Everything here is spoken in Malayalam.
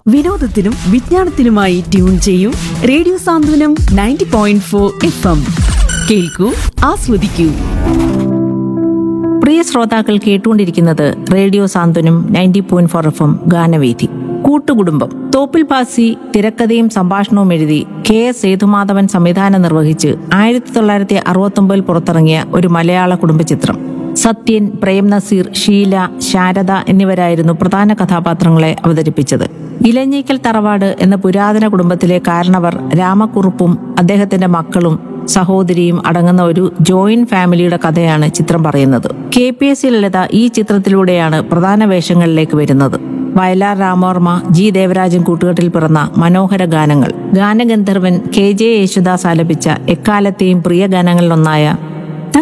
വിനോദത്തിനും വിജ്ഞാനത്തിനുമായി ട്യൂൺ ചെയ്യൂ radio Santhwanam ninety point four F M കേൾക്കൂ ആസ്വദിക്കൂ പ്രിയ ശ്രോതാക്കൾ കേട്ടുകൊണ്ടിരിക്കുന്നത് radio Santhwanam ninety point four F M ഗാനവേദി കൂട്ടുകുടുംബം തോപ്പിൽ പാസി തിരക്കഥയും സംഭാഷണവും എഴുതി കെ എസ് സേതുമാധവൻ സംവിധാനം നിർവഹിച്ച് ആയിരത്തി തൊള്ളായിരത്തി അറുപത്തൊമ്പതിൽ പുറത്തിറങ്ങിയ ഒരു മലയാള കുടുംബചിത്രം സത്യൻ പ്രേം നസീർ ഷീല ശാരദ എന്നിവരായിരുന്നു പ്രധാന കഥാപാത്രങ്ങളെ അവതരിപ്പിച്ചത് ഇലഞ്ഞിക്കൽ തറവാട് എന്ന പുരാതന കുടുംബത്തിലെ കാരണവർ രാമക്കുറുപ്പും അദ്ദേഹത്തിന്റെ മക്കളും സഹോദരിയും അടങ്ങുന്ന ഒരു ജോയിന്റ് ഫാമിലിയുടെ കഥയാണ് ചിത്രം പറയുന്നത് K P S C Lalitha ഈ ചിത്രത്തിലൂടെയാണ് പ്രധാന വേഷങ്ങളിലേക്ക് വരുന്നത് വയലാർ രാമവർമ്മ ജി ദേവരാജൻ കൂട്ടുകെട്ടിൽ പിറന്ന മനോഹര ഗാനങ്ങൾ ഗാനഗന്ധർവൻ കെ ജെ യേശുദാസ് ആലപിച്ച എക്കാലത്തെയും പ്രിയ ഗാനങ്ങളിലൊന്നായ